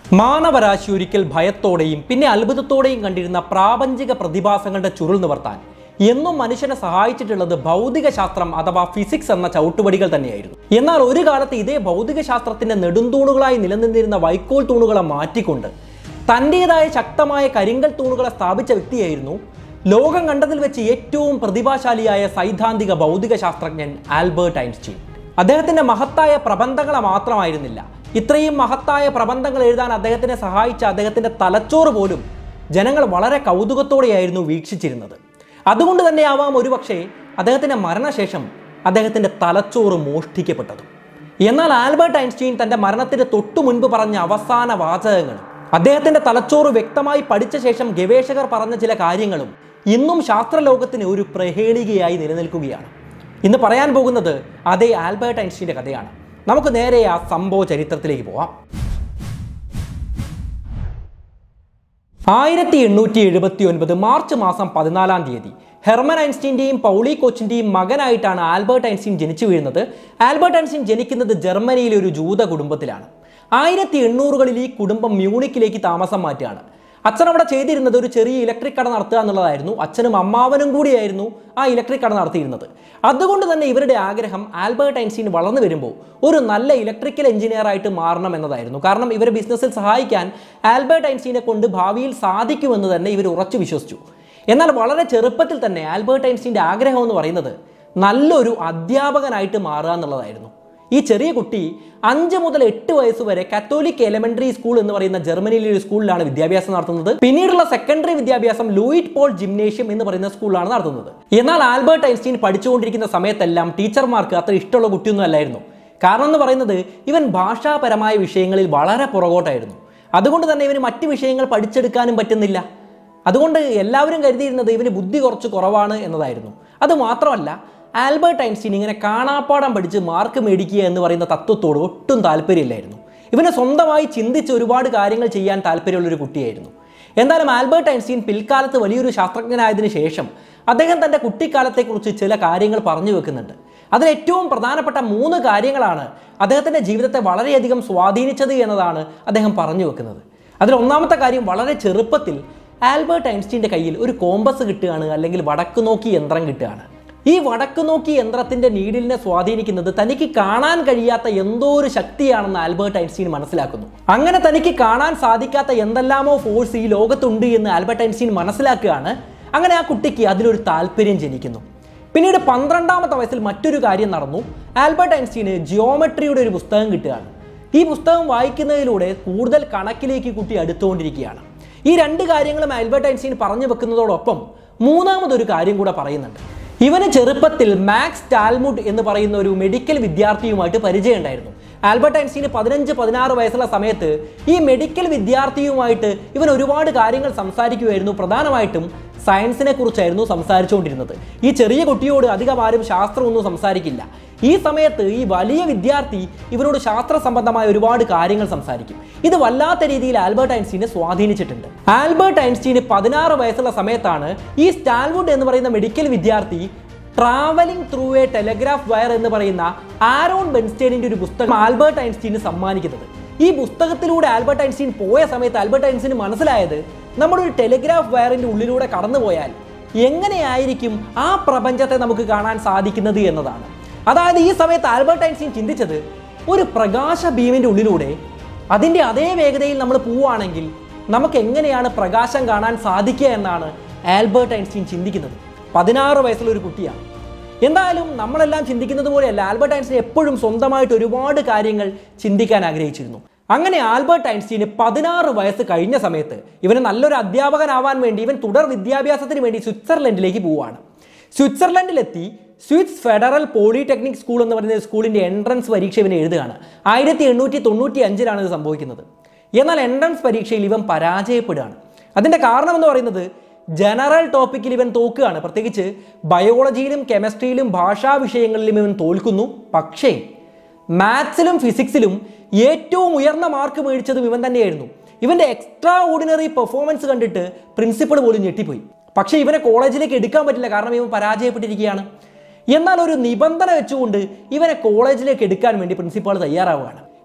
മാനവരാശി ഒരിക്കൽ ഭയത്തോടെയും പിന്നെ അത്ഭുതത്തോടെയും കണ്ടിരുന്ന പ്രാപഞ്ചിക പ്രതിഭാസങ്ങളുടെ ചുരുൾ നിവർത്താൻ എന്നും മനുഷ്യനെ സഹായിച്ചിട്ടുള്ളത് ഭൗതിക ശാസ്ത്രം അഥവാ ഫിസിക്സ് എന്ന ചവിട്ടുപടികൾ തന്നെയായിരുന്നു എന്നാൽ ഒരു കാലത്ത് ഇതേ ഭൗതിക ശാസ്ത്രത്തിന്റെ നെടുന്തൂണുകളായി നിലനിന്നിരുന്ന വൈക്കോൽ തൂണുകളെ മാറ്റിക്കൊണ്ട് തൻ്റെതായ ശക്തമായ കരിങ്കൽ തൂണുകളെ സ്ഥാപിച്ച വ്യക്തിയായിരുന്നു ലോകം കണ്ടതിൽ വെച്ച് ഏറ്റവും പ്രതിഭാശാലിയായ സൈദ്ധാന്തിക ഭൗതിക ശാസ്ത്രജ്ഞൻ ആൽബർട്ട് ഐൻസ്റ്റീൻ അദ്ദേഹത്തിന്റെ മഹത്തായ പ്രബന്ധങ്ങളെ മാത്രമായിരുന്നില്ല ഇത്രയും മഹത്തായ പ്രബന്ധങ്ങൾ എഴുതാൻ അദ്ദേഹത്തിനെ സഹായിച്ച അദ്ദേഹത്തിന്റെ തലച്ചോറ് പോലും ജനങ്ങൾ വളരെ കൗതുകത്തോടെയായിരുന്നു വീക്ഷിച്ചിരുന്നത് അതുകൊണ്ട് തന്നെയാവാം ഒരുപക്ഷെ അദ്ദേഹത്തിന്റെ മരണശേഷം അദ്ദേഹത്തിന്റെ തലച്ചോറ് മോഷ്ടിക്കപ്പെട്ടതും എന്നാൽ ആൽബർട്ട് ഐൻസ്റ്റീൻ തന്റെ മരണത്തിന് തൊട്ടു മുൻപ് പറഞ്ഞ അവസാന വാചകങ്ങളും അദ്ദേഹത്തിന്റെ തലച്ചോറ് വ്യക്തമായി പഠിച്ച ശേഷം ഗവേഷകർ പറഞ്ഞ ചില കാര്യങ്ങളും ഇന്നും ശാസ്ത്രലോകത്തിന് ഒരു പ്രഹേളികയായി നിലനിൽക്കുകയാണ് ഇന്ന് പറയാൻ പോകുന്നത് അതേ ആൽബർട്ട് ഐൻസ്റ്റീൻ്റെ കഥയാണ് നമുക്ക് നേരെ ആ സംഭവ ചരിത്രത്തിലേക്ക് പോവാം ആയിരത്തി എണ്ണൂറ്റി എഴുപത്തി ഒൻപത് മാർച്ച് മാസം പതിനാലാം തീയതി ഹെർമൻ ഐൻസ്റ്റീൻ്റെയും പൗളി കോച്ചിൻ്റെയും മകനായിട്ടാണ് ആൽബർട്ട് ഐൻസ്റ്റീൻ ജനിച്ചു വീഴുന്നത് ആൽബർട്ട് ഐൻസ്റ്റീൻ ജനിക്കുന്നത് ജർമ്മനിയിലെ ഒരു ജൂത കുടുംബത്തിലാണ് ആയിരത്തി എണ്ണൂറുകളിൽ ഈ കുടുംബം മ്യൂണിക്കിലേക്ക് താമസം മാറ്റുകയാണ് അച്ഛൻ അവിടെ ചെയ്തിരുന്നത് ഒരു ചെറിയ ഇലക്ട്രിക് കട നടത്തുക എന്നുള്ളതായിരുന്നു അച്ഛനും അമ്മാവനും കൂടിയായിരുന്നു ആ ഇലക്ട്രിക് കട നടത്തിയിരുന്നത് അതുകൊണ്ട് തന്നെ ഇവരുടെ ആഗ്രഹം ആൽബർട്ട് ഐൻസ്റ്റീൻ വളർന്നു വരുമ്പോൾ ഒരു നല്ല ഇലക്ട്രിക്കൽ എഞ്ചിനീയർ ആയിട്ട് മാറണം എന്നതായിരുന്നു കാരണം ഇവരെ ബിസിനസ്സിൽ സഹായിക്കാൻ ആൽബർട്ട് ഐൻസ്റ്റീനെ കൊണ്ട് ഭാവിയിൽ സാധിക്കുമെന്ന് തന്നെ ഇവർ ഉറച്ചു വിശ്വസിച്ചു എന്നാൽ വളരെ ചെറുപ്പത്തിൽ തന്നെ ആൽബർട്ട് ഐൻസ്റ്റീൻ്റെ ആഗ്രഹം എന്ന് പറയുന്നത് നല്ലൊരു അധ്യാപകനായിട്ട് മാറുക എന്നുള്ളതായിരുന്നു ഈ ചെറിയ കുട്ടി അഞ്ച് മുതൽ എട്ട് വയസ്സ് വരെ കത്തോലിക് എലമെന്ററി സ്കൂൾ എന്ന് പറയുന്ന ജർമ്മനിയിലെ ഒരു സ്കൂളിലാണ് വിദ്യാഭ്യാസം നടത്തുന്നത് പിന്നീടുള്ള സെക്കൻഡറി വിദ്യാഭ്യാസം ലൂയിറ്റ് പോൾ ജിംനേഷ്യം എന്ന് പറയുന്ന സ്കൂളിലാണ് നടത്തുന്നത് എന്നാൽ ആൽബർട്ട് ഐൻസ്റ്റീൻ പഠിച്ചുകൊണ്ടിരിക്കുന്ന സമയത്തെല്ലാം ടീച്ചർമാർക്ക് അത്ര ഇഷ്ടമുള്ള കുട്ടിയൊന്നും അല്ലായിരുന്നു കാരണം എന്ന് പറയുന്നത് ഇവൻ ഭാഷാപരമായ വിഷയങ്ങളിൽ വളരെ പുറകോട്ടായിരുന്നു അതുകൊണ്ട് തന്നെ ഇവന് മറ്റ് വിഷയങ്ങൾ പഠിച്ചെടുക്കാനും പറ്റുന്നില്ല അതുകൊണ്ട് എല്ലാവരും കരുതിയിരുന്നത് ഇവന് ബുദ്ധി കുറച്ച് കുറവാണ് എന്നതായിരുന്നു അത് മാത്രമല്ല ആൽബർട്ട് ഐൻസ്റ്റീൻ ഇങ്ങനെ കാണാപ്പാടം പഠിച്ച് മാർക്ക് മേടിക്കുക എന്ന് പറയുന്ന തത്വത്തോട് ഒട്ടും താല്പര്യമില്ലായിരുന്നു ഇവന് സ്വന്തമായി ചിന്തിച്ച് ഒരുപാട് കാര്യങ്ങൾ ചെയ്യാൻ താല്പര്യമുള്ളൊരു കുട്ടിയായിരുന്നു എന്തായാലും ആൽബർട്ട് ഐൻസ്റ്റീൻ പിൽക്കാലത്ത് വലിയൊരു ശാസ്ത്രജ്ഞനായതിനു ശേഷം അദ്ദേഹം തൻ്റെ കുട്ടിക്കാലത്തെക്കുറിച്ച് ചില കാര്യങ്ങൾ പറഞ്ഞു വെക്കുന്നുണ്ട് അതിൽ ഏറ്റവും പ്രധാനപ്പെട്ട മൂന്ന് കാര്യങ്ങളാണ് അദ്ദേഹത്തിൻ്റെ ജീവിതത്തെ വളരെയധികം സ്വാധീനിച്ചത് എന്നതാണ് അദ്ദേഹം പറഞ്ഞു വെക്കുന്നത് അതിൽ ഒന്നാമത്തെ കാര്യം വളരെ ചെറുപ്പത്തിൽ ആൽബർട്ട് ഐൻസ്റ്റീൻ്റെ കയ്യിൽ ഒരു കോമ്പസ് കിട്ടുകയാണ് അല്ലെങ്കിൽ വടക്ക് നോക്കി യന്ത്രം കിട്ടുകയാണ് ഈ വടക്ക് നോക്കി യന്ത്രത്തിന്റെ നീഡിലിനെ സ്വാധീനിക്കുന്നത് തനിക്ക് കാണാൻ കഴിയാത്ത എന്തോ ഒരു ശക്തിയാണെന്ന് ആൽബർട്ട് ഐൻസ്റ്റീൻ മനസ്സിലാക്കുന്നു അങ്ങനെ തനിക്ക് കാണാൻ സാധിക്കാത്ത എന്തെല്ലാമോ ഫോഴ്സ് ഈ ലോകത്തുണ്ട് എന്ന് ആൽബർട്ട് ഐൻസ്റ്റീൻ മനസ്സിലാക്കുകയാണ് അങ്ങനെ ആ കുട്ടിക്ക് അതിലൊരു താല്പര്യം ജനിക്കുന്നു പിന്നീട് പന്ത്രണ്ടാമത്തെ വയസ്സിൽ മറ്റൊരു കാര്യം നടന്നു ആൽബർട്ട് ഐൻസ്റ്റീന് ജിയോമെട്രിയുടെ ഒരു പുസ്തകം കിട്ടുകയാണ് ഈ പുസ്തകം വായിക്കുന്നതിലൂടെ കൂടുതൽ കണക്കിലേക്ക് കുട്ടി അടുത്തുകൊണ്ടിരിക്കുകയാണ് ഈ രണ്ട് കാര്യങ്ങളും ആൽബർട്ട് ഐൻസ്റ്റീൻ പറഞ്ഞു വെക്കുന്നതോടൊപ്പം മൂന്നാമതൊരു കാര്യം കൂടെ പറയുന്നുണ്ട് ഇവന് ചെറുപ്പത്തിൽ മാക്സ് ടാൽമുഡ് എന്ന് പറയുന്ന ഒരു മെഡിക്കൽ വിദ്യാർത്ഥിയുമായിട്ട് പരിചയമുണ്ടായിരുന്നു ആൽബർട്ട് ഐൻസ്റ്റീന് പതിനഞ്ച് പതിനാറ് വയസ്സുള്ള സമയത്ത് ഈ മെഡിക്കൽ വിദ്യാർത്ഥിയുമായിട്ട് ഇവൻ ഒരുപാട് കാര്യങ്ങൾ സംസാരിക്കുമായിരുന്നു പ്രധാനമായിട്ടും സയൻസിനെ കുറിച്ചായിരുന്നു സംസാരിച്ചുകൊണ്ടിരുന്നത് ഈ ചെറിയ കുട്ടിയോട് അധികം ആരും ശാസ്ത്രമൊന്നും സംസാരിക്കില്ല ഈ സമയത്ത് ഈ വലിയ വിദ്യാർത്ഥി ഇവരോട് ശാസ്ത്ര സംബന്ധമായ ഒരുപാട് കാര്യങ്ങൾ സംസാരിക്കും ഇത് വല്ലാത്ത രീതിയിൽ ആൽബർട്ട് ഐൻസ്റ്റീനെ സ്വാധീനിച്ചിട്ടുണ്ട് ആൽബർട്ട് ഐൻസ്റ്റീന് പതിനാറ് വയസ്സുള്ള സമയത്താണ് ഈ സ്റ്റാൽവുഡ് എന്ന് പറയുന്ന മെഡിക്കൽ വിദ്യാർത്ഥി travelling through a telegraph wire എന്ന് പറയുന്ന ആരോൺ ബെൻസ്റ്റൈനിന്റെ ഒരു പുസ്തകം ആൽബർട്ട് ഐൻസ്റ്റീന് സമ്മാനിക്കുന്നത് ഈ പുസ്തകത്തിലൂടെ ആൽബർട്ട് ഐൻസ്റ്റീൻ പോയ സമയത്ത് ആൽബർട്ട് ഐൻസ്റ്റീന് മനസ്സിലായത് നമ്മുടെ ഒരു ടെലിഗ്രാഫ് വയറിന്റെ ഉള്ളിലൂടെ കടന്നുപോയാൽ എങ്ങനെയായിരിക്കും ആ പ്രപഞ്ചത്തെ നമുക്ക് കാണാൻ സാധിക്കുന്നത് എന്നതാണ് അതായത് ഈ സമയത്ത് ആൽബർട്ട് ഐൻസ്റ്റീൻ ചിന്തിച്ചത് ഒരു പ്രകാശ ബീമിന്റെ ഉള്ളിലൂടെ അതിൻ്റെ അതേ വേഗതയിൽ നമ്മൾ പോവുകയാണെങ്കിൽ നമുക്ക് എങ്ങനെയാണ് പ്രകാശം കാണാൻ സാധിക്കുക എന്നാണ് ആൽബർട്ട് ഐൻസ്റ്റീൻ ചിന്തിക്കുന്നത് പതിനാറ് വയസ്സുള്ള ഒരു കുട്ടിയാണ് എന്തായാലും നമ്മളെല്ലാം ചിന്തിക്കുന്നത് പോലെയല്ല ആൽബർട്ട് ഐൻസ്റ്റീൻ എപ്പോഴും സ്വന്തമായിട്ട് ഒരുപാട് കാര്യങ്ങൾ ചിന്തിക്കാൻ ആഗ്രഹിച്ചിരുന്നു അങ്ങനെ ആൽബർട്ട് ഐൻസ്റ്റീന് പതിനാറ് വയസ്സ് കഴിഞ്ഞ സമയത്ത് ഇവന് നല്ലൊരു അധ്യാപകനാവാൻ വേണ്ടി ഇവൻ തുടർ വിദ്യാഭ്യാസത്തിന് വേണ്ടി സ്വിറ്റ്സർലൻഡിലേക്ക് പോവുകയാണ് സ്വിറ്റ്സർലൻഡിലെത്തി സ്വിസ് ഫെഡറൽ പോളിടെക്നിക് സ്കൂൾ എന്ന് പറയുന്ന സ്കൂളിൻ്റെ എൻട്രൻസ് പരീക്ഷ ഇവൻ എഴുതുകയാണ് ആയിരത്തി എണ്ണൂറ്റി തൊണ്ണൂറ്റി അഞ്ചിലാണ് ഇത് സംഭവിക്കുന്നത് എന്നാൽ എൻട്രൻസ് പരീക്ഷയിൽ ഇവൻ പരാജയപ്പെടുകയാണ് അതിൻ്റെ കാരണം എന്ന് പറയുന്നത് ജനറൽ ടോപ്പിക്കിൽ ഇവൻ തോക്കുകയാണ് പ്രത്യേകിച്ച് ബയോളജിയിലും കെമിസ്ട്രിയിലും ഭാഷാ വിഷയങ്ങളിലും ഇവൻ തോൽക്കുന്നു പക്ഷേ മാത്സിലും ഫിസിക്സിലും ഏറ്റവും ഉയർന്ന മാർക്ക് മേടിച്ചതും ഇവൻ തന്നെയായിരുന്നു ഇവന്റെ എക്സ്ട്രാ ഓർഡിനറി പെർഫോമൻസ് കണ്ടിട്ട് പ്രിൻസിപ്പൾ പോലും ഞെട്ടിപ്പോയി പക്ഷേ ഇവനെ കോളേജിലേക്ക് എടുക്കാൻ പറ്റില്ല കാരണം ഇവൻ പരാജയപ്പെട്ടിരിക്കുകയാണ് എന്നാൽ ഒരു നിബന്ധന വെച്ചുകൊണ്ട് ഇവനെ കോളേജിലേക്ക് എടുക്കാൻ വേണ്ടി പ്രിൻസിപ്പാൾ തയ്യാറാവുകയാണ്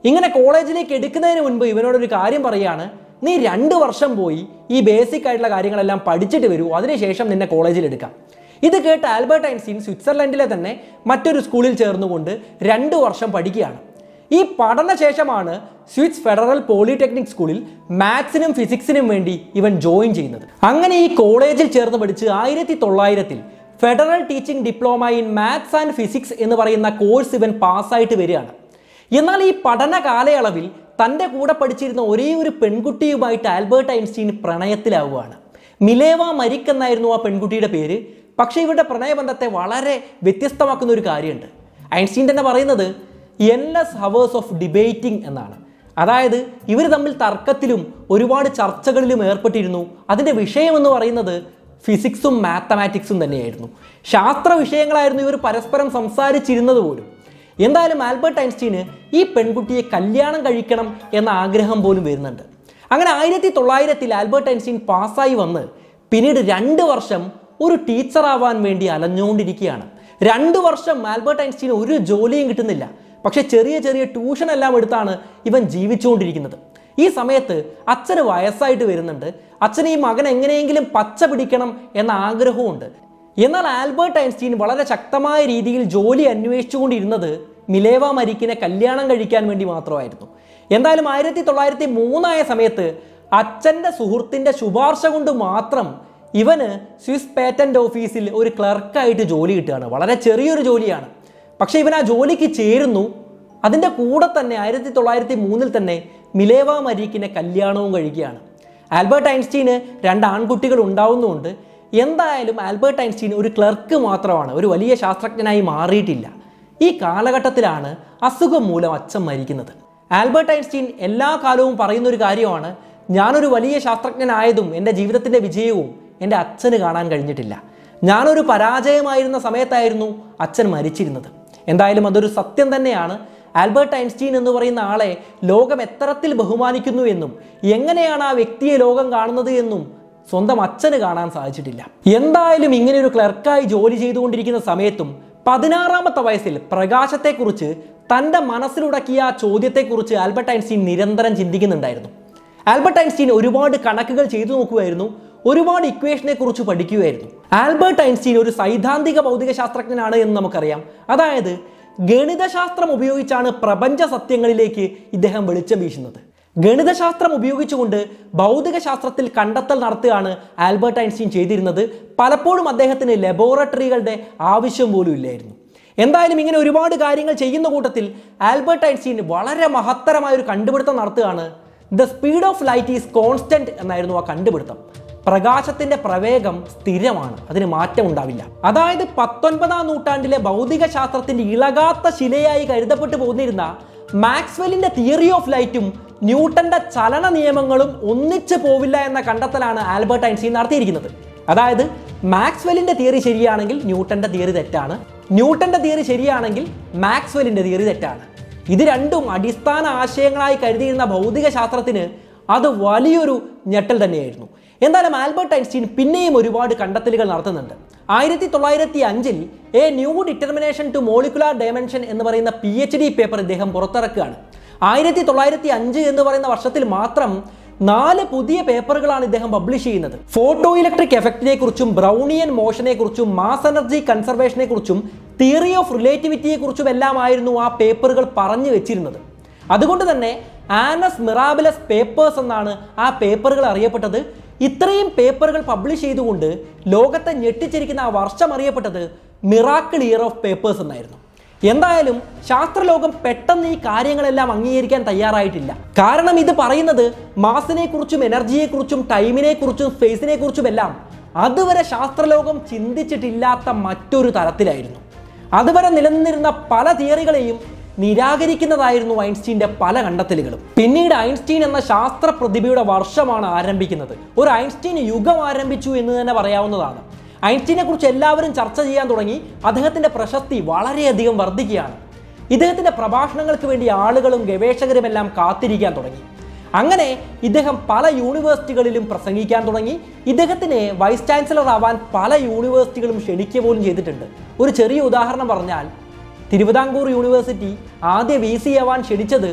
ഇങ്ങനെ കോളേജിലേക്ക് എടുക്കുന്നതിന് മുൻപ് ഇവനോടൊരു കാര്യം പറയാണ് നീ രണ്ട് വർഷം പോയി ഈ ബേസിക് ആയിട്ടുള്ള കാര്യങ്ങളെല്ലാം പഠിച്ചിട്ട് വരൂ അതിനുശേഷം നിന്നെ കോളേജിൽ എടുക്കാം ഇത് കേട്ട് ആൽബർട്ട് ഐൻസ്റ്റീൻ സ്വിറ്റ്സർലൻഡിലെ തന്നെ മറ്റൊരു സ്കൂളിൽ ചേർന്നുകൊണ്ട് രണ്ട് വർഷം പഠിക്കുകയാണ് ഈ പഠനശേഷമാണ് സ്വിസ് ഫെഡറൽ പോളിടെക്നിക് സ്കൂളിൽ മാത്സിനും ഫിസിക്സിനും വേണ്ടി ഇവൻ ജോയിൻ ചെയ്യുന്നത് അങ്ങനെ ഈ കോളേജിൽ ചേർന്ന് പഠിച്ച് ആയിരത്തി തൊള്ളായിരത്തിൽ federal teaching diploma in maths and physics എന്ന് പറയുന്ന കോഴ്സ് ഇവൻ പാസ്സായിട്ട് വരികയാണ് എന്നാൽ ഈ പഠന കാലയളവിൽ തൻ്റെ കൂടെ പഠിച്ചിരുന്ന ഒരേ ഒരു പെൺകുട്ടിയുമായിട്ട് ആൽബർട്ട് ഐൻസ്റ്റീൻ പ്രണയത്തിലാവുകയാണ് മിലേവ മരിക് എന്നായിരുന്നു ആ പെൺകുട്ടിയുടെ പേര് പക്ഷേ ഇവരുടെ പ്രണയബന്ധത്തെ വളരെ വ്യത്യസ്തമാക്കുന്ന ഒരു കാര്യമുണ്ട് ഐൻസ്റ്റീൻ തന്നെ പറയുന്നത് എൻലെസ് ഹവേഴ്സ് ഓഫ് ഡിബേറ്റിംഗ് എന്നാണ് അതായത് ഇവർ തമ്മിൽ തർക്കത്തിലും ഒരുപാട് ചർച്ചകളിലും ഏർപ്പെട്ടിരുന്നു അതിൻ്റെ വിഷയമെന്ന് പറയുന്നത് ഫിസിക്സും മാത്തമാറ്റിക്സും തന്നെയായിരുന്നു ശാസ്ത്ര വിഷയങ്ങളായിരുന്നു ഇവർ പരസ്പരം സംസാരിച്ചിരുന്നത് പോലും എന്തായാലും ആൽബർട്ട് ഐൻസ്റ്റീന് ഈ പെൺകുട്ടിയെ കല്യാണം കഴിക്കണം എന്ന ആഗ്രഹം പോലും വരുന്നുണ്ട് അങ്ങനെ ആയിരത്തി തൊള്ളായിരത്തിൽ ആൽബർട്ട് ഐൻസ്റ്റീൻ പാസ്സായി വന്ന് പിന്നീട് രണ്ട് വർഷം ഒരു ടീച്ചറാവാൻ വേണ്ടി അലഞ്ഞുകൊണ്ടിരിക്കുകയാണ് രണ്ട് വർഷം ആൽബർട്ട് ഐൻസ്റ്റീൻ ഒരു ജോലിയും കിട്ടുന്നില്ല പക്ഷെ ചെറിയ ചെറിയ ട്യൂഷൻ എല്ലാം എടുത്താണ് ഇവൻ ജീവിച്ചുകൊണ്ടിരിക്കുന്നത് ഈ സമയത്ത് അച്ഛന് വയസ്സായിട്ട് വരുന്നുണ്ട് അച്ഛന് ഈ മകൻ എങ്ങനെയെങ്കിലും പച്ച പിടിക്കണം എന്ന ആഗ്രഹമുണ്ട് എന്നാൽ ആൽബർട്ട് ഐൻസ്റ്റീൻ വളരെ ശക്തമായ രീതിയിൽ ജോലി അന്വേഷിച്ചുകൊണ്ടിരുന്നത് മിലേവ മരിക്കിനെ കല്യാണം കഴിക്കാൻ വേണ്ടി മാത്രമായിരുന്നു എന്തായാലും ആയിരത്തി തൊള്ളായിരത്തി മൂന്നായ സമയത്ത് അച്ഛൻ്റെ സുഹൃത്തിൻ്റെ ശുപാർശ കൊണ്ട് മാത്രം ഇവന് സ്വിസ് പേറ്റന്റ് ഓഫീസിൽ ഒരു ക്ലർക്കായിട്ട് ജോലി കിട്ടുകയാണ് വളരെ ചെറിയൊരു ജോലിയാണ് പക്ഷേ ഇവൻ ആ ജോലിക്ക് ചേരുന്നു അതിൻ്റെ കൂടെ തന്നെ ആയിരത്തി തൊള്ളായിരത്തി മൂന്നിൽ തന്നെ മിലേവ മരീക്കിനെ കല്യാണവും കഴിക്കുകയാണ് ആൽബർട്ട് ഐൻസ്റ്റീന് രണ്ട് ആൺകുട്ടികൾ ഉണ്ടാവുന്നുണ്ട് എന്തായാലും ആൽബർട്ട് ഐൻസ്റ്റീൻ ഒരു ക്ലർക്ക് മാത്രമാണ് ഒരു വലിയ ശാസ്ത്രജ്ഞനായി മാറിയിട്ടില്ല ഈ കാലഘട്ടത്തിലാണ് അസുഖം മൂലം അച്ഛൻ മരിക്കുന്നത് ആൽബർട്ട് ഐൻസ്റ്റീൻ എല്ലാ കാലവും പറയുന്ന ഒരു കാര്യമാണ് ഞാനൊരു വലിയ ശാസ്ത്രജ്ഞനായതും എൻ്റെ ജീവിതത്തിൻ്റെ വിജയവും എൻ്റെ അച്ഛന് കാണാൻ കഴിഞ്ഞിട്ടില്ല ഞാനൊരു പരാജയമായിരുന്ന സമയത്തായിരുന്നു അച്ഛൻ മരിച്ചിരുന്നത് എന്തായാലും അതൊരു സത്യം തന്നെയാണ് ആൽബർട്ട് ഐൻസ്റ്റീൻ എന്ന് പറയുന്ന ആളെ ലോകം എത്തരത്തിൽ ബഹുമാനിക്കുന്നു എന്നും എങ്ങനെയാണ് ആ വ്യക്തിയെ ലോകം കാണുന്നത് എന്നും സ്വന്തം അച്ഛന് കാണാൻ സാധിച്ചിട്ടില്ല എന്തായാലും ഇങ്ങനെ ഒരു ക്ലർക്കായി ജോലി ചെയ്തുകൊണ്ടിരിക്കുന്ന സമയത്തും പതിനാറാമത്തെ വയസ്സിൽ പ്രകാശത്തെക്കുറിച്ച് തൻ്റെ മനസ്സിലുടക്കിയ ആ ചോദ്യത്തെക്കുറിച്ച് ആൽബർട്ട് ഐൻസ്റ്റീൻ നിരന്തരം ചിന്തിക്കുന്നുണ്ടായിരുന്നു ആൽബർട്ട് ഐൻസ്റ്റീൻ ഒരുപാട് കണക്കുകൾ ചെയ്തു നോക്കുമായിരുന്നു ഒരുപാട് ഇക്വേഷനെ കുറിച്ച് പഠിക്കുകയായിരുന്നു ആൽബർട്ട് ഐൻസ്റ്റീൻ ഒരു സൈദ്ധാന്തിക ഭൗതിക ശാസ്ത്രജ്ഞനാണ് എന്ന് നമുക്കറിയാം അതായത് ഗണിതശാസ്ത്രം ഉപയോഗിച്ചാണ് പ്രപഞ്ച സത്യങ്ങളിലേക്ക് ഇദ്ദേഹം വെളിച്ചം വീശുന്നത് ഗണിതശാസ്ത്രം ഉപയോഗിച്ചുകൊണ്ട് ഭൗതിക ശാസ്ത്രത്തിൽ കണ്ടെത്തൽ നടത്തുകയാണ് ആൽബർട്ട് ഐൻസ്റ്റീൻ ചെയ്തിരുന്നത് പലപ്പോഴും അദ്ദേഹത്തിന് ലബോറട്ടറികളുടെ ആവശ്യം പോലും ഇല്ലായിരുന്നു എന്തായാലും ഇങ്ങനെ ഒരുപാട് കാര്യങ്ങൾ ചെയ്യുന്ന കൂട്ടത്തിൽ ആൽബർട്ട് ഐൻസ്റ്റീൻ വളരെ മഹത്തരമായ ഒരു കണ്ടുപിടുത്തം നടത്തുകയാണ് the speed of light is constant എന്നായിരുന്നു ആ കണ്ടുപിടുത്തം പ്രകാശത്തിന്റെ പ്രവേഗം സ്ഥിരമാണ് അതിന് മാറ്റം ഉണ്ടാവില്ല അതായത് പത്തൊൻപതാം നൂറ്റാണ്ടിലെ ഭൗതിക ശാസ്ത്രത്തിന്റെ ഇളകാത്ത ശിലയായി കരുതപ്പെട്ടു പോന്നിരുന്ന മാക്സ്വെല്ലിന്റെ തിയറി ഓഫ് ലൈറ്റും ന്യൂട്ടന്റെ ചലന നിയമങ്ങളും ഒന്നിച്ചു പോവില്ല എന്ന കണ്ടെത്തലാണ് ആൽബർട്ട് ഐൻസ്റ്റീൻ നടത്തിയിരിക്കുന്നത് അതായത് മാക്സ്വെല്ലിന്റെ തിയറി ശരിയാണെങ്കിൽ ന്യൂട്ടന്റെ തിയറി തെറ്റാണ് ന്യൂട്ടന്റെ തിയറി ശരിയാണെങ്കിൽ മാക്സ്വെല്ലിന്റെ തിയറി തെറ്റാണ് ഇത് രണ്ടും അടിസ്ഥാന ആശയങ്ങളായി കരുതിയിരുന്ന ഭൗതിക ശാസ്ത്രത്തിന് അത് വലിയൊരു ഞെട്ടൽ തന്നെയായിരുന്നു എന്തായാലും ആൽബർട്ട് ഐൻസ്റ്റീൻ പിന്നെയും ഒരുപാട് കണ്ടെത്തലുകൾ നടത്തുന്നുണ്ട് ആയിരത്തി തൊള്ളായിരത്തി അഞ്ചിൽ a new determination to molecular dimension എന്ന് പറയുന്ന പി എച്ച് ഡി പേപ്പർ ഇദ്ദേഹം പുറത്തിറക്കുകയാണ് ആയിരത്തി തൊള്ളായിരത്തി അഞ്ച് എന്ന് പറയുന്ന വർഷത്തിൽ മാത്രം നാല് പുതിയ പേപ്പറുകളാണ് ഇദ്ദേഹം പബ്ലിഷ് ചെയ്യുന്നത് ഫോട്ടോ ഇലക്ട്രിക് എഫക്റ്റിനെ കുറിച്ചും ബ്രൗണിയൻ മോഷനെ കുറിച്ചും മാസ് എനർജി കൺസർവേഷനെ കുറിച്ചും തിയറി ഓഫ് റിലേറ്റിവിറ്റിയെ കുറിച്ചും എല്ലാമായിരുന്നു ആ പേപ്പറുകൾ പറഞ്ഞു വെച്ചിരുന്നത് അതുകൊണ്ട് തന്നെ ആനസ് മിറാബിലസ് പേപ്പേഴ്സ് എന്നാണ് ആ പേപ്പറുകൾ അറിയപ്പെട്ടത് ഇത്രയും പേപ്പറുകൾ പബ്ലിഷ് ചെയ്തുകൊണ്ട് ലോകത്തെ ഞെട്ടിച്ചിരിക്കുന്ന ആ വർഷം അറിയപ്പെട്ടത് മിറാക്കിൾ ഇയർ ഓഫ് പേപ്പേഴ്സ് എന്നായിരുന്നു എന്തായാലും ശാസ്ത്രലോകം പെട്ടെന്ന് ഈ കാര്യങ്ങളെല്ലാം അംഗീകരിക്കാൻ തയ്യാറായിട്ടില്ല കാരണം ഇത് പറയുന്നത് മാസിനെ കുറിച്ചും എനർജിയെ കുറിച്ചും ടൈമിനെ കുറിച്ചും സ്പേസിനെ കുറിച്ചും എല്ലാം അതുവരെ ശാസ്ത്രലോകം ചിന്തിച്ചിട്ടില്ലാത്ത മറ്റൊരു തലത്തിലായിരുന്നു അതുവരെ നിലനിന്നിരുന്ന പല തിയറികളെയും നിരാകരിക്കുന്നതായിരുന്നു ഐൻസ്റ്റീന്റെ പല കണ്ടെത്തലുകളും പിന്നീട് ഐൻസ്റ്റീൻ എന്ന ശാസ്ത്ര പ്രതിഭയുടെ വർഷമാണ് ആരംഭിക്കുന്നത് ഒരു ഐൻസ്റ്റീൻ യുഗം ആരംഭിച്ചു എന്ന് തന്നെ പറയാവുന്നതാണ് ഐൻസ്റ്റീനെ കുറിച്ച് എല്ലാവരും ചർച്ച ചെയ്യാൻ തുടങ്ങി അദ്ദേഹത്തിന്റെ പ്രശസ്തി വളരെയധികം വർദ്ധിക്കുകയാണ് ഇദ്ദേഹത്തിന്റെ പ്രഭാഷണങ്ങൾക്ക് വേണ്ടി ആളുകളും ഗവേഷകരും എല്ലാം കാത്തിരിക്കാൻ തുടങ്ങി അങ്ങനെ ഇദ്ദേഹം പല യൂണിവേഴ്സിറ്റികളിലും പ്രസംഗിക്കാൻ തുടങ്ങി ഇദ്ദേഹത്തിന് വൈസ് ചാൻസലർ ആവാൻ പല യൂണിവേഴ്സിറ്റികളും ക്ഷണിക്കുക പോലും ചെയ്തിട്ടുണ്ട് ഒരു ചെറിയ ഉദാഹരണം പറഞ്ഞാൽ തിരുവിതാംകൂർ യൂണിവേഴ്സിറ്റി ആദ്യ വി സി ആവാൻ ക്ഷണിച്ചത്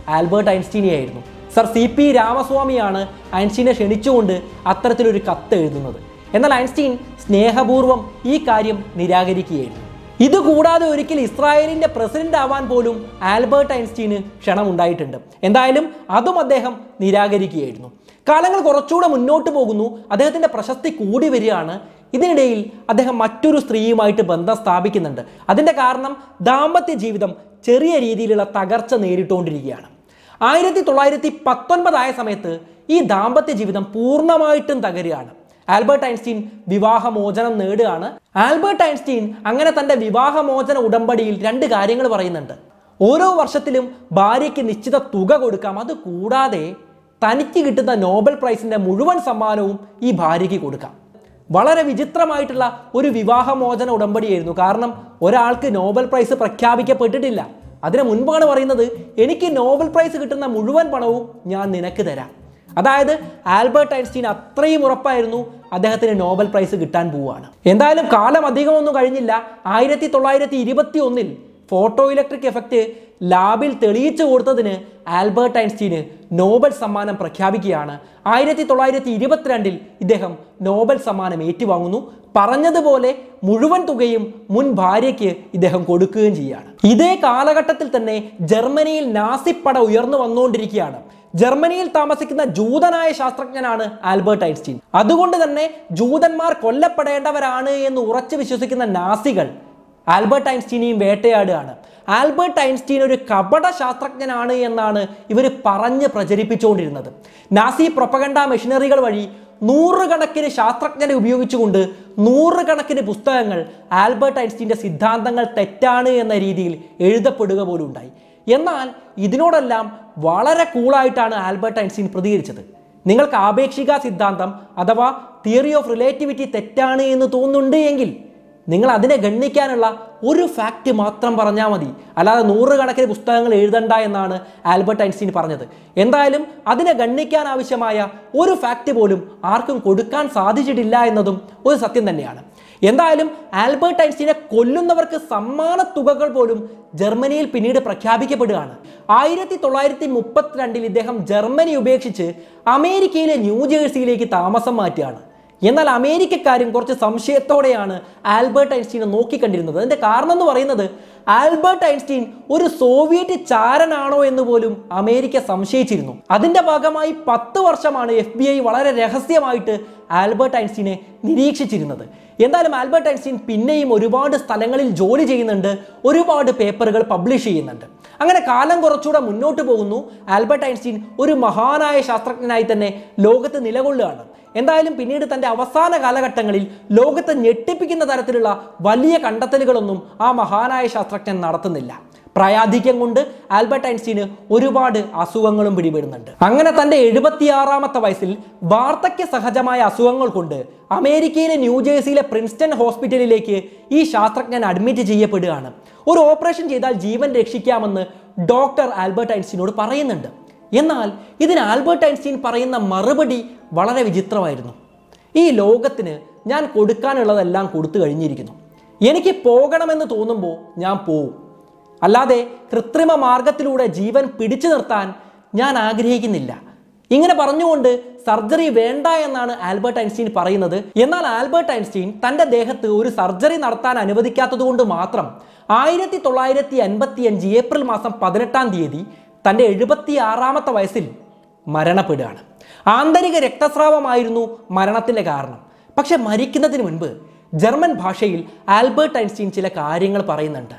ആൽബർട്ട് ഐൻസ്റ്റീനെയായിരുന്നു സർ സി പി രാമസ്വാമിയാണ് ഐൻസ്റ്റീനെ ക്ഷണിച്ചുകൊണ്ട് അത്തരത്തിലൊരു കത്ത് എഴുതുന്നത് എന്നാൽ ഐൻസ്റ്റീൻ സ്നേഹപൂർവ്വം ഈ കാര്യം നിരാകരിക്കുകയായിരുന്നു ഇതുകൂടാതെ ഒരിക്കൽ ഇസ്രായേലിന്റെ പ്രസിഡന്റ് ആവാൻ പോലും ആൽബർട്ട് ഐൻസ്റ്റീന് ക്ഷണമുണ്ടായിട്ടുണ്ട് എന്തായാലും അതും അദ്ദേഹം നിരാകരിക്കുകയായിരുന്നു കാലങ്ങൾ കുറച്ചുകൂടെ മുന്നോട്ട് പോകുന്നു അദ്ദേഹത്തിന്റെ പ്രശസ്തി കൂടി വരികയാണ് ഇതിനിടയിൽ അദ്ദേഹം മറ്റൊരു സ്ത്രീയുമായിട്ട് ബന്ധം സ്ഥാപിക്കുന്നുണ്ട് അതിന്റെ കാരണം ദാമ്പത്യ ജീവിതം ചെറിയ രീതിയിലുള്ള തകർച്ച നേരിട്ടുകൊണ്ടിരിക്കുകയാണ് ആയിരത്തി തൊള്ളായിരത്തി പത്തൊൻപതായ സമയത്ത് ഈ ദാമ്പത്യ ജീവിതം പൂർണ്ണമായിട്ടും തകരുകയാണ് ആൽബർട്ട് ഐൻസ്റ്റീൻ വിവാഹമോചനം നേടുകയാണ് ആൽബർട്ട് ഐൻസ്റ്റീൻ അങ്ങനെ തന്റെ വിവാഹമോചന ഉടമ്പടിയിൽ രണ്ട് കാര്യങ്ങൾ പറയുന്നുണ്ട് ഓരോ വർഷത്തിലും ഭാര്യയ്ക്ക് നിശ്ചിത തുക കൊടുക്കാം അത് കൂടാതെ തനിക്ക് കിട്ടുന്ന നോബൽ പ്രൈസിന്റെ മുഴുവൻ സമ്മാനവും ഈ ഭാര്യയ്ക്ക് കൊടുക്കാം വളരെ വിചിത്രമായിട്ടുള്ള ഒരു വിവാഹമോചന ഉടമ്പടിയായിരുന്നു കാരണം ഒരാൾക്ക് നോബൽ പ്രൈസ് പ്രഖ്യാപിക്കപ്പെട്ടിട്ടില്ല അതിന് മുൻപാണ് പറയുന്നത് എനിക്ക് നോബൽ പ്രൈസ് കിട്ടുന്ന മുഴുവൻ പണവും ഞാൻ നിനക്ക് തരാം അതായത് ആൽബർട്ട് ഐൻസ്റ്റീൻ അത്രയും ഉറപ്പായിരുന്നു അദ്ദേഹത്തിന് നോബൽ പ്രൈസ് കിട്ടാൻ പോവുകയാണ് എന്തായാലും കാലം അധികമൊന്നും കഴിഞ്ഞില്ല ആയിരത്തി തൊള്ളായിരത്തി ഇരുപത്തി ഒന്നിൽ ഫോട്ടോ ഇലക്ട്രിക് എഫക്റ്റ് ലാബിൽ തെളിയിച്ചു കൊടുത്തതിന് ആൽബർട്ട് ഐൻസ്റ്റീന് നോബൽ സമ്മാനം പ്രഖ്യാപിക്കുകയാണ് ആയിരത്തി തൊള്ളായിരത്തി ഇരുപത്തിരണ്ടിൽ ഇദ്ദേഹം നോബൽ സമ്മാനം ഏറ്റുവാങ്ങുന്നു പറഞ്ഞതുപോലെ മുഴുവൻ തുകയും മുൻ ഭാര്യയ്ക്ക് ഇദ്ദേഹം കൊടുക്കുകയും ചെയ്യുകയാണ് ഇതേ കാലഘട്ടത്തിൽ തന്നെ ജർമ്മനിയിൽ നാസിപ്പട ഉയർന്നു വന്നുകൊണ്ടിരിക്കുകയാണ് ജർമ്മനിയിൽ താമസിക്കുന്ന ജൂതനായ ശാസ്ത്രജ്ഞനാണ് ആൽബർട്ട് ഐൻസ്റ്റീൻ അതുകൊണ്ട് തന്നെ ജൂതന്മാർ കൊല്ലപ്പെടേണ്ടവരാണ് എന്ന് ഉറച്ചു വിശ്വസിക്കുന്ന നാസികൾ ആൽബർട്ട് ഐൻസ്റ്റീനെയും വേട്ടയാടുകയാണ് ആൽബർട്ട് ഐൻസ്റ്റീൻ ഒരു കപട ശാസ്ത്രജ്ഞനാണ് എന്നാണ് ഇവർ പറഞ്ഞ് പ്രചരിപ്പിച്ചുകൊണ്ടിരുന്നത് നാസി പ്രൊപ്പഗണ്ട മെഷീനറികൾ വഴി നൂറുകണക്കിന് ശാസ്ത്രജ്ഞരെ ഉപയോഗിച്ചുകൊണ്ട് നൂറുകണക്കിന് പുസ്തകങ്ങൾ ആൽബർട്ട് ഐൻസ്റ്റീൻ്റെ സിദ്ധാന്തങ്ങൾ തെറ്റാണ് എന്ന രീതിയിൽ എഴുതപ്പെടുക പോലും ഉണ്ടായി എന്നാൽ ഇതിനോടെല്ലാം വളരെ കൂളായിട്ടാണ് ആൽബർട്ട് ഐൻസ്റ്റീൻ പ്രതികരിച്ചത് നിങ്ങൾക്ക് ആപേക്ഷിക സിദ്ധാന്തം അഥവാ തിയറി ഓഫ് റിലേറ്റിവിറ്റി തെറ്റാണ് എന്ന് തോന്നുന്നുണ്ട് എങ്കിൽ നിങ്ങൾ അതിനെ ഗണ്ണിക്കാനുള്ള ഒരു ഫാക്റ്റ് മാത്രം പറഞ്ഞാൽ മതി അല്ലാതെ നൂറുകണക്കിന് പുസ്തകങ്ങൾ എഴുതണ്ട എന്നാണ് ആൽബർട്ട് ഐൻസ്റ്റീൻ പറഞ്ഞത് എന്തായാലും അതിനെ ഗണ്ണിക്കാൻ ആവശ്യമായ ഒരു ഫാക്റ്റ് പോലും ആർക്കും കൊടുക്കാൻ സാധിച്ചിട്ടില്ല എന്നതും ഒരു സത്യം തന്നെയാണ് എന്തായാലും ആൽബർട്ട് ഐൻസ്റ്റീനെ കൊല്ലുന്നവർക്ക് സമ്മാന തുകകൾ പോലും ജർമ്മനിയിൽ പിന്നീട് പ്രഖ്യാപിക്കപ്പെടുകയാണ് ആയിരത്തി തൊള്ളായിരത്തി മുപ്പത്തിരണ്ടിൽ ഇദ്ദേഹം ജർമ്മനി ഉപേക്ഷിച്ച് അമേരിക്കയിലെ ന്യൂജേഴ്സിയിലേക്ക് താമസം മാറ്റുകയാണ് എന്നാൽ അമേരിക്കക്കാരും കുറച്ച് സംശയത്തോടെയാണ് ആൽബർട്ട് ഐൻസ്റ്റീനെ നോക്കിക്കണ്ടിരുന്നത് അതിന്റെ കാരണം എന്ന് പറയുന്നത് ആൽബർട്ട് ഐൻസ്റ്റീൻ ഒരു സോവിയറ്റ് ചാരനാണോ എന്ന് പോലും അമേരിക്ക സംശയിച്ചിരുന്നു അതിന്റെ ഭാഗമായി പത്ത് വർഷമാണ് എഫ് ബി ഐ വളരെ രഹസ്യമായിട്ട് ആൽബർട്ട് ഐൻസ്റ്റീനെ നിരീക്ഷിച്ചിരുന്നത് എന്തായാലും ആൽബർട്ട് ഐൻസ്റ്റീൻ പിന്നെയും ഒരുപാട് സ്ഥലങ്ങളിൽ ജോലി ചെയ്യുന്നുണ്ട് ഒരുപാട് പേപ്പറുകൾ പബ്ലിഷ് ചെയ്യുന്നുണ്ട് അങ്ങനെ കാലം കുറച്ചുകൂടെ മുന്നോട്ട് പോകുന്നു ആൽബർട്ട് ഐൻസ്റ്റീൻ ഒരു മഹാനായ ശാസ്ത്രജ്ഞനായി തന്നെ ലോകത്ത് നിലകൊള്ളുകയാണ് എന്തായാലും പിന്നീട് തൻ്റെ അവസാന കാലഘട്ടങ്ങളിൽ ലോകത്തെ ഞെട്ടിപ്പിക്കുന്ന തരത്തിലുള്ള വലിയ കണ്ടെത്തലുകളൊന്നും ആ മഹാനായ ശാസ്ത്രജ്ഞൻ നടത്തുന്നില്ല പ്രായാധിക്യം കൊണ്ട് ആൽബർട്ട് ഐൻസ്റ്റീന് ഒരുപാട് അസുഖങ്ങളും പിടിപെടുന്നുണ്ട് അങ്ങനെ തൻ്റെ എഴുപത്തിയാറാമത്തെ വയസ്സിൽ വാർദ്ധക്യ സഹജമായ അസുഖങ്ങൾ കൊണ്ട് അമേരിക്കയിലെ ന്യൂജേഴ്സിയിലെ പ്രിൻസ്റ്റൺ ഹോസ്പിറ്റലിലേക്ക് ഈ ശാസ്ത്രജ്ഞൻ അഡ്മിറ്റ് ചെയ്യപ്പെടുകയാണ് ഒരു ഓപ്പറേഷൻ ചെയ്താൽ ജീവൻ രക്ഷിക്കാമെന്ന് ഡോക്ടർ ആൽബർട്ട് ഐൻസ്റ്റീനോട് പറയുന്നുണ്ട് എന്നാൽ ഇതിന് ആൽബർട്ട് ഐൻസ്റ്റീൻ പറയുന്ന മറുപടി വളരെ വിചിത്രമായിരുന്നു ഈ ലോകത്തിന് ഞാൻ കൊടുക്കാനുള്ളതെല്ലാം കൊടുത്തു കഴിഞ്ഞിരിക്കുന്നു എനിക്ക് പോകണമെന്ന് തോന്നുമ്പോൾ ഞാൻ പോവും അല്ലാതെ കൃത്രിമ മാർഗത്തിലൂടെ ജീവൻ പിടിച്ചു നിർത്താൻ ഞാൻ ആഗ്രഹിക്കുന്നില്ല ഇങ്ങനെ പറഞ്ഞുകൊണ്ട് സർജറി വേണ്ട എന്നാണ് ആൽബർട്ട് ഐൻസ്റ്റീൻ പറയുന്നത് എന്നാൽ ആൽബർട്ട് ഐൻസ്റ്റീൻ തൻ്റെ ദേഹത്ത് ഒരു സർജറി നടത്താൻ അനുവദിക്കാത്തത് കൊണ്ട് മാത്രം ആയിരത്തി തൊള്ളായിരത്തി അൻപത്തി അഞ്ച് ഏപ്രിൽ മാസം പതിനെട്ടാം തീയതി തൻ്റെ എഴുപത്തി ആറാമത്തെ വയസ്സിൽ മരണപ്പെടുകയാണ് ആന്തരിക രക്തസ്രാവമായിരുന്നു മരണത്തിൻ്റെ കാരണം പക്ഷെ മരിക്കുന്നതിന് മുൻപ് ജർമ്മൻ ഭാഷയിൽ ആൽബർട്ട് ഐൻസ്റ്റീൻ ചില കാര്യങ്ങൾ പറയുന്നുണ്ട്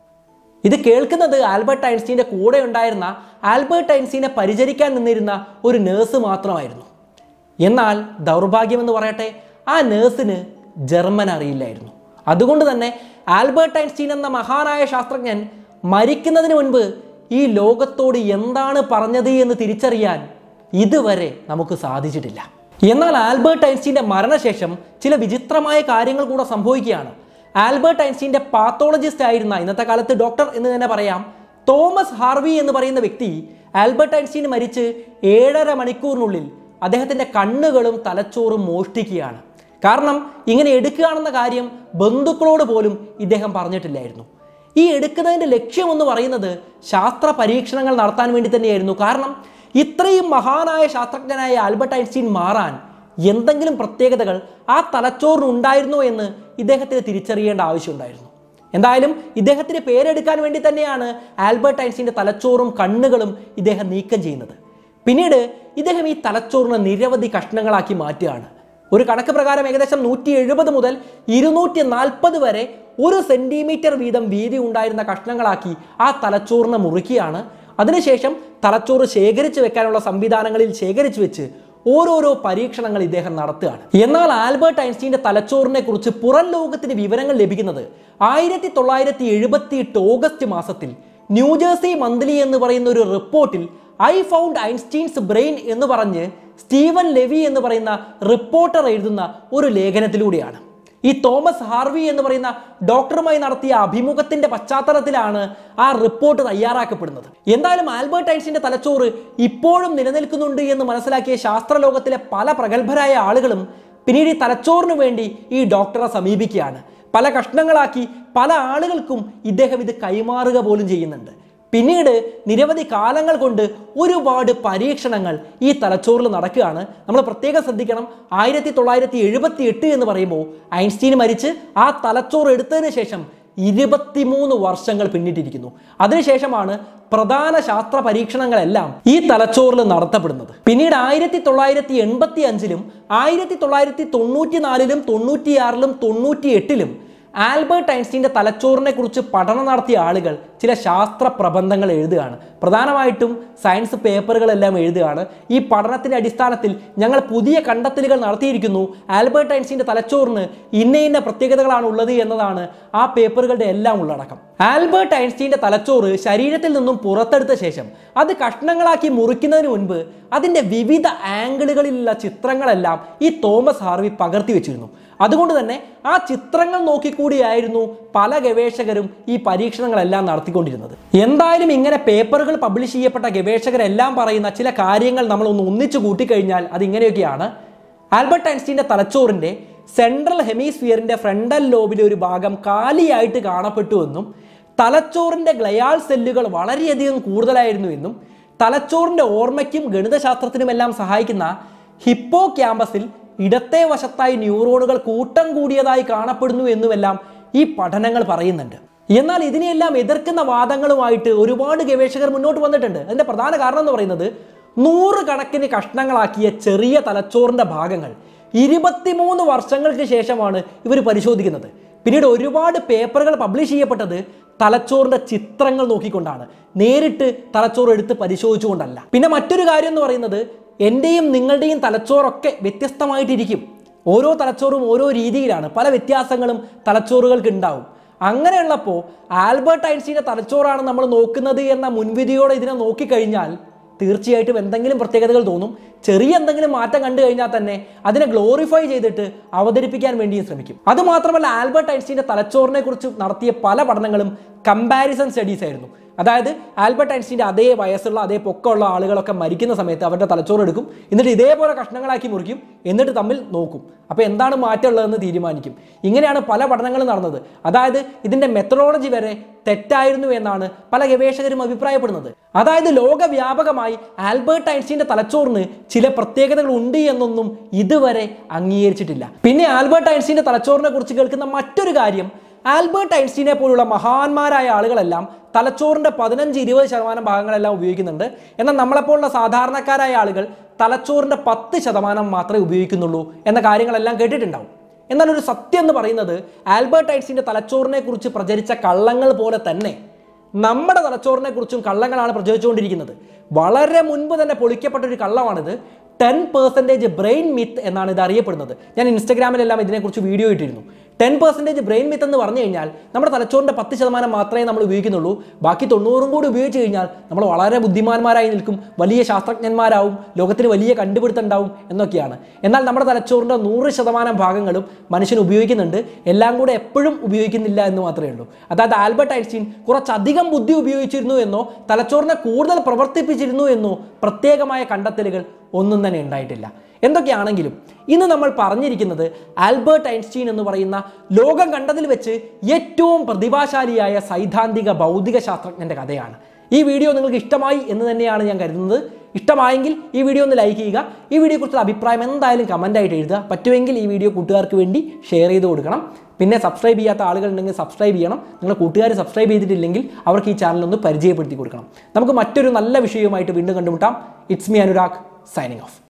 ഇത് കേൾക്കുന്നത് ആൽബർട്ട് ഐൻസ്റ്റീൻ്റെ കൂടെ ഉണ്ടായിരുന്ന ആൽബർട്ട് ഐൻസ്റ്റീനെ പരിചരിക്കാൻ നിന്നിരുന്ന ഒരു നേഴ്സ് മാത്രമായിരുന്നു എന്നാൽ ദൗർഭാഗ്യമെന്ന് പറയട്ടെ ആ നേഴ്സിന് ജർമ്മൻ അറിയില്ലായിരുന്നു അതുകൊണ്ട് തന്നെ ആൽബർട്ട് ഐൻസ്റ്റീൻ എന്ന മഹാനായ ശാസ്ത്രജ്ഞൻ മരിക്കുന്നതിന് മുൻപ് ഈ ലോകത്തോട് എന്താണ് പറഞ്ഞത് എന്ന് തിരിച്ചറിയാൻ ഇതുവരെ നമുക്ക് സാധിച്ചിട്ടില്ല എന്നാൽ ആൽബർട്ട് ഐൻസ്റ്റീൻ്റെ മരണശേഷം ചില വിചിത്രമായ കാര്യങ്ങൾ കൂടെ സംഭവിക്കുകയാണ് ആൽബർട്ട് ഐൻസ്റ്റീൻ്റെ പാത്തോളജിസ്റ്റ് ആയിരുന്ന ഇന്നത്തെ കാലത്ത് ഡോക്ടർ എന്ന് തന്നെ പറയാം തോമസ് ഹാർവി എന്ന് പറയുന്ന വ്യക്തി ആൽബർട്ട് ഐൻസ്റ്റീൻ മരിച്ച് ഏഴര മണിക്കൂറിനുള്ളിൽ അദ്ദേഹത്തിൻ്റെ കണ്ണുകളും തലച്ചോറും മോഷ്ടിക്കുകയാണ് കാരണം ഇങ്ങനെ എടുക്കുകയാണെന്ന കാര്യം ബന്ധുക്കളോട് പോലും ഇദ്ദേഹം പറഞ്ഞിട്ടില്ലായിരുന്നു ഈ എടുക്കുന്നതിൻ്റെ ലക്ഷ്യമെന്ന് പറയുന്നത് ശാസ്ത്ര പരീക്ഷണങ്ങൾ നടത്താൻ വേണ്ടി തന്നെയായിരുന്നു കാരണം ഇത്രയും മഹാനായ ശാസ്ത്രജ്ഞനായ ആൽബർട്ട് ഐൻസ്റ്റീൻ മാറാൻ എന്തെങ്കിലും പ്രത്യേകതകൾ ആ തലച്ചോറിന് ഉണ്ടായിരുന്നോ എന്ന് ഇദ്ദേഹത്തിന് തിരിച്ചറിയേണ്ട ആവശ്യമുണ്ടായിരുന്നു എന്തായാലും ഇദ്ദേഹത്തിന് പേരെടുക്കാൻ വേണ്ടി തന്നെയാണ് ആൽബർട്ട് ഐൻസ്റ്റീൻ്റെ തലച്ചോറും കണ്ണുകളും ഇദ്ദേഹം നീക്കം ചെയ്യുന്നത് പിന്നീട് ഇദ്ദേഹം ഈ തലച്ചോറിനെ നിരവധി കഷ്ണങ്ങളാക്കി മാറ്റുകയാണ് ഒരു കണക്ക് പ്രകാരം ഏകദേശം നൂറ്റി എഴുപത് മുതൽ ഇരുന്നൂറ്റി നാൽപ്പത് വരെ ഒരു സെന്റിമീറ്റർ വീതം വീതി ഉണ്ടായിരുന്ന കഷ്ണങ്ങളാക്കി ആ തലച്ചോറിനെ മുറിക്കുകയാണ് അതിനുശേഷം തലച്ചോറ് ശേഖരിച്ചു വെക്കാനുള്ള സംവിധാനങ്ങളിൽ ശേഖരിച്ചു വെച്ച് ഓരോരോ പരീക്ഷണങ്ങൾ ഇദ്ദേഹം നടത്തുകയാണ് എന്നാൽ ആൽബർട്ട് ഐൻസ്റ്റീന്റെ തലച്ചോറിനെ കുറിച്ച് പുറം ലോകത്തിന് വിവരങ്ങൾ ലഭിക്കുന്നത് ആയിരത്തി തൊള്ളായിരത്തി എഴുപത്തി എട്ട് ഓഗസ്റ്റ് മാസത്തിൽ ന്യൂജേഴ്സി മന്ത്ലി എന്ന് പറയുന്ന ഒരു റിപ്പോർട്ടിൽ ഐ ഫൗണ്ട് ഐൻസ്റ്റീൻസ് ബ്രെയിൻ എന്ന് പറഞ്ഞ് സ്റ്റീവൻ ലെവി എന്ന് പറയുന്ന റിപ്പോർട്ടർ എഴുതുന്ന ഒരു ലേഖനത്തിലൂടെയാണ് ഈ തോമസ് ഹാർവി എന്ന് പറയുന്ന ഡോക്ടറുമായി നടത്തിയ അഭിമുഖത്തിന്റെ പശ്ചാത്തലത്തിലാണ് ആ റിപ്പോർട്ട് തയ്യാറാക്കപ്പെടുന്നത് എന്തായാലും ആൽബർട്ട് ഐൻസ്റ്റീന്റെ തലച്ചോറ് ഇപ്പോഴും നിലനിൽക്കുന്നുണ്ട് എന്ന് മനസ്സിലാക്കിയ ശാസ്ത്രലോകത്തിലെ പല പ്രഗത്ഭരായ ആളുകളും പിന്നീട് ഈ തലച്ചോറിന് വേണ്ടി ഈ ഡോക്ടറെ സമീപിക്കുകയാണ് പല കഷ്ണങ്ങളാക്കി പല ആളുകൾക്കും ഇദ്ദേഹം ഇത് കൈമാറുക പോലും ചെയ്യുന്നുണ്ട് പിന്നീട് നിരവധി കാലങ്ങൾ കൊണ്ട് ഒരുപാട് പരീക്ഷണങ്ങൾ ഈ തലച്ചോറിൽ നടക്കുകയാണ് നമ്മൾ പ്രത്യേകം ശ്രദ്ധിക്കണം ആയിരത്തി തൊള്ളായിരത്തി എഴുപത്തി എട്ട് എന്ന് പറയുമ്പോൾ ഐൻസ്റ്റീൻ മരിച്ച് ആ തലച്ചോറ് എടുത്തതിന് ശേഷം ഇരുപത്തിമൂന്ന് വർഷങ്ങൾ പിന്നിട്ടിരിക്കുന്നു അതിനുശേഷമാണ് പ്രധാന ശാസ്ത്ര പരീക്ഷണങ്ങളെല്ലാം ഈ തലച്ചോറിൽ നടത്തപ്പെടുന്നത് പിന്നീട് ആയിരത്തി തൊള്ളായിരത്തി എൺപത്തി അഞ്ചിലും ആയിരത്തി തൊള്ളായിരത്തി തൊണ്ണൂറ്റി നാലിലും തൊണ്ണൂറ്റിയാറിലും തൊണ്ണൂറ്റി എട്ടിലും ആൽബർട്ട് ഐൻസ്റ്റീൻ്റെ തലച്ചോറിനെ കുറിച്ച് പഠനം നടത്തിയ ആളുകൾ ചില ശാസ്ത്ര പ്രബന്ധങ്ങൾ എഴുതുകയാണ് പ്രധാനമായിട്ടും സയൻസ് പേപ്പറുകളെല്ലാം എഴുതുകയാണ് ഈ പഠനത്തിന്റെ അടിസ്ഥാനത്തിൽ ഞങ്ങൾ പുതിയ കണ്ടെത്തലുകൾ നടത്തിയിരിക്കുന്നു ആൽബർട്ട് ഐൻസ്റ്റീൻ്റെ തലച്ചോറിന് ഇന്ന ഇന്ന പ്രത്യേകതകളാണ് ഉള്ളത് എന്നതാണ് ആ പേപ്പറുകളുടെ എല്ലാം ഉള്ളടക്കം ആൽബർട്ട് ഐൻസ്റ്റീൻ്റെ തലച്ചോറ് ശരീരത്തിൽ നിന്നും പുറത്തെടുത്ത ശേഷം അത് കഷ്ണങ്ങളാക്കി മുറിക്കുന്നതിന് മുൻപ് അതിൻ്റെ വിവിധ ആംഗിളുകളിലുള്ള ചിത്രങ്ങളെല്ലാം ഈ തോമസ് ഹാർവി പകർത്തി വെച്ചിരുന്നു അതുകൊണ്ട് തന്നെ ആ ചിത്രങ്ങൾ നോക്കിക്കൂടിയായിരുന്നു പല ഗവേഷകരും ഈ പരീക്ഷണങ്ങളെല്ലാം നടത്തിക്കൊണ്ടിരുന്നത് എന്തായാലും ഇങ്ങനെ പേപ്പറുകൾ പബ്ലിഷ് ചെയ്യപ്പെട്ട ഗവേഷകരെല്ലാം പറയുന്ന ചില കാര്യങ്ങൾ നമ്മൾ ഒന്ന് ഒന്നിച്ചു കൂട്ടിക്കഴിഞ്ഞാൽ അത് ഇങ്ങനെയൊക്കെയാണ് ആൽബർട്ട് ഐൻസ്റ്റീൻ്റെ തലച്ചോറിൻ്റെ സെൻട്രൽ ഹെമിസ്ഫിയറിൻ്റെ ഫ്രണ്ടൽ ലോബിലെ ഒരു ഭാഗം കാലിയായിട്ട് കാണപ്പെട്ടു എന്നും തലച്ചോറിൻ്റെ ഗ്ലയാൾ സെല്ലുകൾ വളരെയധികം കൂടുതലായിരുന്നു എന്നും തലച്ചോറിൻ്റെ ഓർമ്മയ്ക്കും ഗണിതശാസ്ത്രത്തിനുമെല്ലാം സഹായിക്കുന്ന ഹിപ്പോ ക്യാമ്പസിൽ ഇടത്തെ വശത്തായി ന്യൂറോണുകൾ കൂട്ടം കൂടിയതായി കാണപ്പെടുന്നു എന്നുമെല്ലാം ഈ പഠനങ്ങൾ പറയുന്നുണ്ട് എന്നാൽ ഇതിനെയെല്ലാം എതിർക്കുന്ന വാദങ്ങളുമായിട്ട് ഒരുപാട് ഗവേഷകർ മുന്നോട്ട് വന്നിട്ടുണ്ട് അതിന്റെ പ്രധാന കാരണം എന്ന് പറയുന്നത് നൂറുകണക്കിന് കഷ്ണങ്ങളാക്കിയ ചെറിയ തലച്ചോറിന്റെ ഭാഗങ്ങൾ ഇരുപത്തിമൂന്ന് വർഷങ്ങൾക്ക് ശേഷമാണ് ഇവർ പരിശോധിക്കുന്നത് പിന്നീട് ഒരുപാട് പേപ്പറുകൾ പബ്ലിഷ് ചെയ്യപ്പെട്ടത് തലച്ചോറിന്റെ ചിത്രങ്ങൾ നോക്കിക്കൊണ്ടാണ് നേരിട്ട് തലച്ചോറ് എടുത്ത് പരിശോധിച്ചുകൊണ്ടല്ല പിന്നെ മറ്റൊരു കാര്യം എന്ന് പറയുന്നത് എൻ്റെയും നിങ്ങളുടെയും തലച്ചോറൊക്കെ വ്യത്യസ്തമായിട്ടിരിക്കും ഓരോ തലച്ചോറും ഓരോ രീതിയിലാണ് പല വ്യത്യാസങ്ങളും തലച്ചോറുകൾക്ക് ഉണ്ടാവും അങ്ങനെയുള്ളപ്പോൾ ആൽബർട്ട് ഐൻസ്റ്റീൻ്റെ തലച്ചോറാണ് നമ്മൾ നോക്കുന്നത് എന്ന മുൻവിധിയോടെ ഇതിനെ നോക്കിക്കഴിഞ്ഞാൽ തീർച്ചയായിട്ടും എന്തെങ്കിലും പ്രത്യേകതകൾ തോന്നും ചെറിയ എന്തെങ്കിലും മാറ്റം കണ്ടു കഴിഞ്ഞാൽ തന്നെ അതിനെ ഗ്ലോറിഫൈ ചെയ്തിട്ട് അവതരിപ്പിക്കാൻ വേണ്ടിയും ശ്രമിക്കും അതുമാത്രമല്ല ആൽബർട്ട് ഐൻസ്റ്റീൻ്റെ തലച്ചോറിനെ കുറിച്ച് നടത്തിയ പല പഠനങ്ങളും കമ്പാരിസൺ സ്റ്റഡീസ് ആയിരുന്നു അതായത് ആൽബർട്ട് ഐൻസ്റ്റീൻ്റെ അതേ വയസ്സുള്ള അതേ പൊക്കമുള്ള ആളുകളൊക്കെ മരിക്കുന്ന സമയത്ത് അവരുടെ തലച്ചോറ് എടുക്കും എന്നിട്ട് ഇതേപോലെ കഷ്ണങ്ങളാക്കി മുറിക്കും എന്നിട്ട് തമ്മിൽ നോക്കും അപ്പോൾ എന്താണ് മാറ്റമുള്ളതെന്ന് തീരുമാനിക്കും ഇങ്ങനെയാണ് പല പഠനങ്ങളും നടന്നത് അതായത് ഇതിൻ്റെ മെത്തഡോളജി വരെ തെറ്റായിരുന്നു എന്നാണ് പല ഗവേഷകരും അഭിപ്രായപ്പെടുന്നത് അതായത് ലോകവ്യാപകമായി ആൽബർട്ട് ഐൻസ്റ്റീൻ്റെ തലച്ചോറിന് ചില പ്രത്യേകതകൾ ഉണ്ട് എന്നൊന്നും ഇതുവരെ അംഗീകരിച്ചിട്ടില്ല പിന്നെ ആൽബർട്ട് ഐൻസ്റ്റീൻ്റെ തലച്ചോറിനെ കുറിച്ച് കേൾക്കുന്ന മറ്റൊരു കാര്യം ആൽബർട്ട് ഐൻസ്റ്റീനെ പോലുള്ള മഹാന്മാരായ ആളുകളെല്ലാം തലച്ചോറിൻ്റെ പതിനഞ്ച് ഇരുപത് ശതമാനം ഭാഗങ്ങളെല്ലാം ഉപയോഗിക്കുന്നുണ്ട് എന്നാൽ നമ്മളെപ്പോലുള്ള സാധാരണക്കാരായ ആളുകൾ തലച്ചോറിൻ്റെ പത്ത് ശതമാനം മാത്രമേ ഉപയോഗിക്കുന്നുള്ളൂ എന്ന കാര്യങ്ങളെല്ലാം കേട്ടിട്ടുണ്ടാവും എന്നാൽ ഒരു സത്യം എന്ന് പറയുന്നത് ആൽബർട്ട് ഐൻസ്റ്റീൻ്റെ തലച്ചോറിനെ കുറിച്ച് പ്രചരിച്ച കള്ളങ്ങൾ പോലെ തന്നെ നമ്മുടെ തലച്ചോറിനെ കുറിച്ചും കള്ളങ്ങളാണ് പ്രചരിച്ചുകൊണ്ടിരിക്കുന്നത് വളരെ മുൻപ് തന്നെ പൊളിക്കപ്പെട്ട ഒരു കള്ളമാണിത് ടെൻ പെർസെൻറ്റേജ് ബ്രെയിൻ മിത്ത് എന്നാണ് ഇത് അറിയപ്പെടുന്നത് ഞാൻ ഇൻസ്റ്റഗ്രാമിലെല്ലാം ഇതിനെക്കുറിച്ച് വീഡിയോ ഇട്ടിരുന്നു ടെൻ പെർസെൻറ്റേജ് ബ്രെയിൻ മിത്ത് എന്ന് പറഞ്ഞു കഴിഞ്ഞാൽ നമ്മുടെ തലച്ചോറിൻ്റെ പത്ത് ശതമാനം മാത്രമേ നമ്മൾ ഉപയോഗിക്കുന്നുള്ളൂ ബാക്കി തൊണ്ണൂറും കൂടി ഉപയോഗിച്ച് കഴിഞ്ഞാൽ നമ്മൾ വളരെ ബുദ്ധിമാന്മാരായി നിൽക്കും വലിയ ശാസ്ത്രജ്ഞന്മാരാവും ലോകത്തിന് വലിയ കണ്ടുപിടുത്തം ഉണ്ടാവും എന്നൊക്കെയാണ് എന്നാൽ നമ്മുടെ തലച്ചോറിൻ്റെ നൂറ് ശതമാനം ഭാഗങ്ങളും മനുഷ്യൻ ഉപയോഗിക്കുന്നുണ്ട് എല്ലാം കൂടെ എപ്പോഴും ഉപയോഗിക്കുന്നില്ല എന്ന് മാത്രമേ ഉള്ളൂ അതായത് ആൽബർട്ട് ഐൻസ്റ്റീൻ കുറച്ചധികം ബുദ്ധി ഉപയോഗിച്ചിരുന്നു എന്നോ തലച്ചോറിനെ കൂടുതൽ പ്രവർത്തിപ്പിച്ചിരുന്നു എന്നോ പ്രത്യേകമായ കണ്ടെത്തലുകൾ ഒന്നും തന്നെ ഉണ്ടായിട്ടില്ല എന്തൊക്കെയാണെങ്കിലും ഇന്ന് നമ്മൾ പറഞ്ഞിരിക്കുന്നത് ആൽബർട്ട് ഐൻസ്റ്റീൻ എന്ന് പറയുന്ന ലോകം കണ്ടതിൽ വെച്ച് ഏറ്റവും പ്രതിഭാശാലിയായ സൈദ്ധാന്തിക ഭൗതിക ശാസ്ത്രജ്ഞൻ്റെ കഥയാണ് ഈ വീഡിയോ നിങ്ങൾക്ക് ഇഷ്ടമായി എന്ന് തന്നെയാണ് ഞാൻ കരുതുന്നത് ഇഷ്ടമായെങ്കിൽ ഈ വീഡിയോ ഒന്ന് ലൈക്ക് ചെയ്യുക ഈ വീഡിയോയെക്കുറിച്ചുള്ള അഭിപ്രായം എന്തായാലും കമൻ്റായിട്ട് എഴുതുക പറ്റുമെങ്കിൽ ഈ വീഡിയോ കൂട്ടുകാർക്ക് വേണ്ടി ഷെയർ ചെയ്ത് കൊടുക്കണം പിന്നെ സബ്സ്ക്രൈബ് ചെയ്യാത്ത ആളുകൾ ഉണ്ടെങ്കിൽ സബ്സ്ക്രൈബ് ചെയ്യണം നിങ്ങളുടെ കൂട്ടുകാർ സബ്സ്ക്രൈബ് ചെയ്തിട്ടില്ലെങ്കിൽ അവർക്ക് ഈ ചാനൽ ഒന്ന് പരിചയപ്പെടുത്തി കൊടുക്കണം നമുക്ക് മറ്റൊരു നല്ല വിഷയവുമായിട്ട് വീണ്ടും കണ്ടുമുട്ടാം it's me Anurag signing of